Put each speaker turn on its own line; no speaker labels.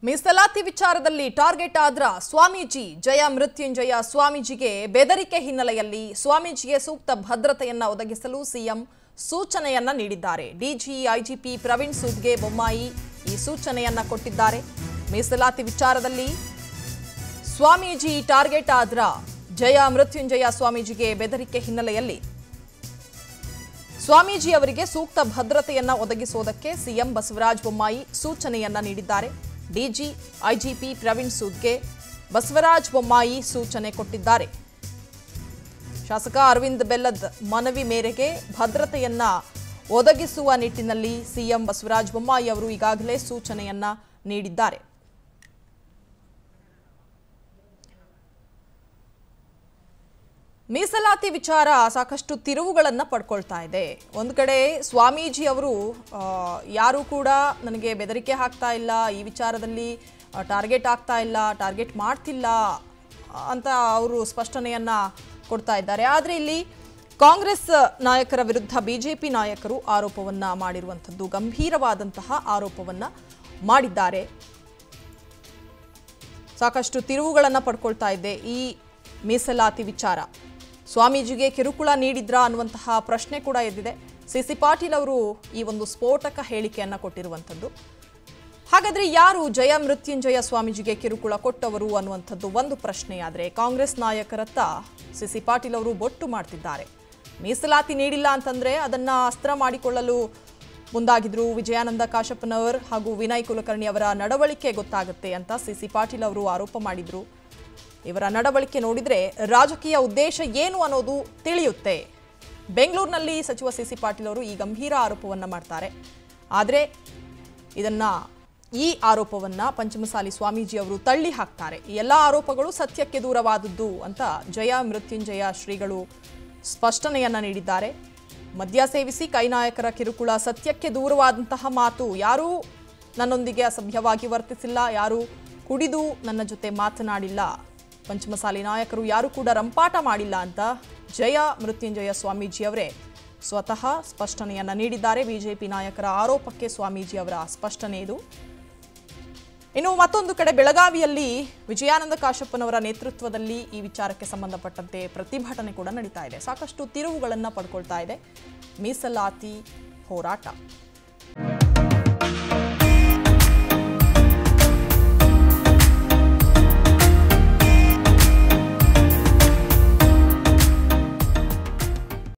ಮೀಸಲಾತಿ ವಿಚಾರದಲ್ಲಿ ಟಾರ್ಗೆಟ್ ಆದ್ರ ಸ್ವಾಮೀಜಿ ಜಯ ಮೃತ್ಯುಂಜಯ ಸ್ವಾಮೀಜಿಗೆ ಬೆದರಿಕೆ ಹಿನ್ನೆಲೆಯಲ್ಲಿ ಸ್ವಾಮೀಜಿಗೆ ಸೂಕ್ತ ಭದ್ರತೆಯನ್ನ ಒದಗಿಸಲು ಸಿಎಂ ಸೂಚನೆಯನ್ನ ನೀಡಿದ್ದಾರೆ ಡಿಜಿ ಐಜಿಪಿ ಪ್ರವೀಣ್ ಸೂದ್ಗೆ ಬೊಮ್ಮಾಯಿ ಈ ಸೂಚನೆಯನ್ನ ಕೊಟ್ಟಿದ್ದಾರೆ ಮೀಸಲಾತಿ ವಿಚಾರದಲ್ಲಿ ಸ್ವಾಮೀಜಿ ಟಾರ್ಗೆಟ್ ಆದ್ರ ಜಯ ಮೃತ್ಯುಂಜಯ ಸ್ವಾಮೀಜಿಗೆ ಬೆದರಿಕೆ ಹಿನ್ನೆಲೆಯಲ್ಲಿ ಸ್ವಾಮೀಜಿ ಅವರಿಗೆ ಸೂಕ್ತ ಭದ್ರತೆಯನ್ನ ಒದಗಿಸುವುದಕ್ಕೆ ಸಿಎಂ ಬಸವರಾಜ ಬೊಮ್ಮಾಯಿ ಸೂಚನೆಯನ್ನ ನೀಡಿದ್ದಾರೆ ಡಿಜಿ ಐಜಿಪಿ ಪ್ರವೀಣ್ ಸೂದ್ಗೆ ಬಸವರಾಜ ಬೊಮ್ಮಾಯಿ ಸೂಚನೆ ಕೊಟ್ಟಿದ್ದಾರೆ ಶಾಸಕ ಅರವಿಂದ್ ಬೆಲ್ಲದ್ ಮನವಿ ಮೇರೆಗೆ ಭದ್ರತೆಯನ್ನ ಒದಗಿಸುವ ನಿಟ್ಟಿನಲ್ಲಿ ಸಿಎಂ ಬಸವರಾಜ ಬೊಮ್ಮಾಯಿ ಅವರು ಈಗಾಗಲೇ ಸೂಚನೆಯನ್ನ ನೀಡಿದ್ದಾರೆ ಮೀಸಲಾತಿ ವಿಚಾರ ಸಾಕಷ್ಟು ತಿರುವುಗಳನ್ನ ಪಡ್ಕೊಳ್ತಾ ಇದೆ ಒಂದು ಕಡೆ ಸ್ವಾಮೀಜಿ ಅವರು ಆ, ಯಾರೂ ಕೂಡ ನನಗೆ ಬೆದರಿಕೆ ಹಾಕ್ತಾ ಇಲ್ಲ ಈ ವಿಚಾರದಲ್ಲಿ ಟಾರ್ಗೆಟ್ ಆಗ್ತಾ ಇಲ್ಲ ಟಾರ್ಗೆಟ್ ಮಾಡ್ತಿಲ್ಲ ಅಂತ ಅವರು ಸ್ಪಷ್ಟನೆಯನ್ನ ಕೊಡ್ತಾ ಇದ್ದಾರೆ ಆದರೆ ಇಲ್ಲಿ ಕಾಂಗ್ರೆಸ್ ನಾಯಕರ ವಿರುದ್ಧ ಬಿಜೆಪಿ ನಾಯಕರು ಆರೋಪವನ್ನ ಮಾಡಿರುವಂಥದ್ದು ಗಂಭೀರವಾದಂತಹ ಆರೋಪವನ್ನ ಮಾಡಿದ್ದಾರೆ ಸಾಕಷ್ಟು ತಿರುವುಗಳನ್ನು ಪಡ್ಕೊಳ್ತಾ ಇದೆ ಈ ಮೀಸಲಾತಿ ವಿಚಾರ ಸ್ವಾಮೀಜಿಗೆ ಕಿರುಕುಳ ನೀಡಿದ್ರಾ ಅನ್ನುವಂತಹ ಪ್ರಶ್ನೆ ಕೂಡ ಎದ್ದಿದೆ ಸಿ ಸಿ ಪಾಟೀಲ್ ಅವರು ಈ ಒಂದು ಸ್ಫೋಟಕ ಹೇಳಿಕೆಯನ್ನ ಕೊಟ್ಟಿರುವಂಥದ್ದು ಹಾಗಾದ್ರೆ ಯಾರು ಜಯ ಮೃತ್ಯುಂಜಯ ಸ್ವಾಮೀಜಿಗೆ ಕಿರುಕುಳ ಕೊಟ್ಟವರು ಅನ್ನುವಂಥದ್ದು ಒಂದು ಪ್ರಶ್ನೆಯಾದರೆ ಕಾಂಗ್ರೆಸ್ ನಾಯಕರತ್ತ ಸಿ ಸಿ ಪಾಟೀಲ್ ಅವರು ಬೊಟ್ಟು ಮಾಡ್ತಿದ್ದಾರೆ ಮೀಸಲಾತಿ ನೀಡಿಲ್ಲ ಅಂತಂದ್ರೆ ಅದನ್ನ ಅಸ್ತ್ರ ಮಾಡಿಕೊಳ್ಳಲು ಮುಂದಾಗಿದ್ರು ವಿಜಯಾನಂದ ಕಾಶಪ್ಪನವರ್ ಹಾಗೂ ವಿನಯ್ ಕುಲಕರ್ಣಿ ಅವರ ನಡವಳಿಕೆ ಗೊತ್ತಾಗುತ್ತೆ ಅಂತ ಸಿ ಸಿ ಪಾಟೀಲ್ ಅವರು ಆರೋಪ ಮಾಡಿದ್ರು ಇವರ ನಡವಳಿಕೆ ನೋಡಿದ್ರೆ ರಾಜಕೀಯ ಉದ್ದೇಶ ಏನು ಅನ್ನೋದು ತಿಳಿಯುತ್ತೆ ಬೆಂಗಳೂರಿನಲ್ಲಿ ಸಚಿವ ಸಿ ಸಿ ಪಾಟೀಲ್ ಅವರು ಈ ಗಂಭೀರ ಆರೋಪವನ್ನ ಮಾಡ್ತಾರೆ ಆದರೆ ಇದನ್ನ ಈ ಆರೋಪವನ್ನ ಪಂಚಮಸಾಲಿ ಸ್ವಾಮೀಜಿ ಅವರು ತಳ್ಳಿ ಹಾಕ್ತಾರೆ ಈ ಎಲ್ಲ ಆರೋಪಗಳು ಸತ್ಯಕ್ಕೆ ದೂರವಾದದ್ದು ಅಂತ ಜಯ ಮೃತ್ಯುಂಜಯ ಶ್ರೀಗಳು ಸ್ಪಷ್ಟನೆಯನ್ನ ನೀಡಿದ್ದಾರೆ ಮದ್ಯ ಸೇವಿಸಿ ಕೈನಾಯಕರ ಕಿರುಕುಳ ಸತ್ಯಕ್ಕೆ ದೂರವಾದಂತಹ ಮಾತು ಯಾರೂ ನನ್ನೊಂದಿಗೆ ಅಸಭ್ಯವಾಗಿ ವರ್ತಿಸಿಲ್ಲ ಯಾರೂ ಕುಡಿದು ನನ್ನ ಜೊತೆ ಮಾತನಾಡಿಲ್ಲ ಪಂಚಮಸಾಲಿ ನಾಯಕರು ಯಾರೂ ಕೂಡ ರಂಪಾಟ ಮಾಡಿಲ್ಲ ಅಂತ ಜಯ ಮೃತ್ಯುಂಜಯ ಸ್ವಾಮೀಜಿ ಅವರೇ ಸ್ವತಃ ಸ್ಪಷ್ಟನೆಯನ್ನ ನೀಡಿದ್ದಾರೆ ಬಿಜೆಪಿ ನಾಯಕರ ಆರೋಪಕ್ಕೆ ಸ್ವಾಮೀಜಿ ಅವರ ಸ್ಪಷ್ಟನೆ ಇದು ಇನ್ನು ಮತ್ತೊಂದು ಕಡೆ ಬೆಳಗಾವಿಯಲ್ಲಿ ವಿಜಯಾನಂದ ಕಾಶಪ್ಪನವರ ನೇತೃತ್ವದಲ್ಲಿ ಈ ವಿಚಾರಕ್ಕೆ ಸಂಬಂಧಪಟ್ಟಂತೆ ಪ್ರತಿಭಟನೆ ಕೂಡ ನಡೀತಾ ಇದೆ ಸಾಕಷ್ಟು ತಿರುವುಗಳನ್ನು ಪಡ್ಕೊಳ್ತಾ ಇದೆ ಮೀಸಲಾತಿ ಹೋರಾಟ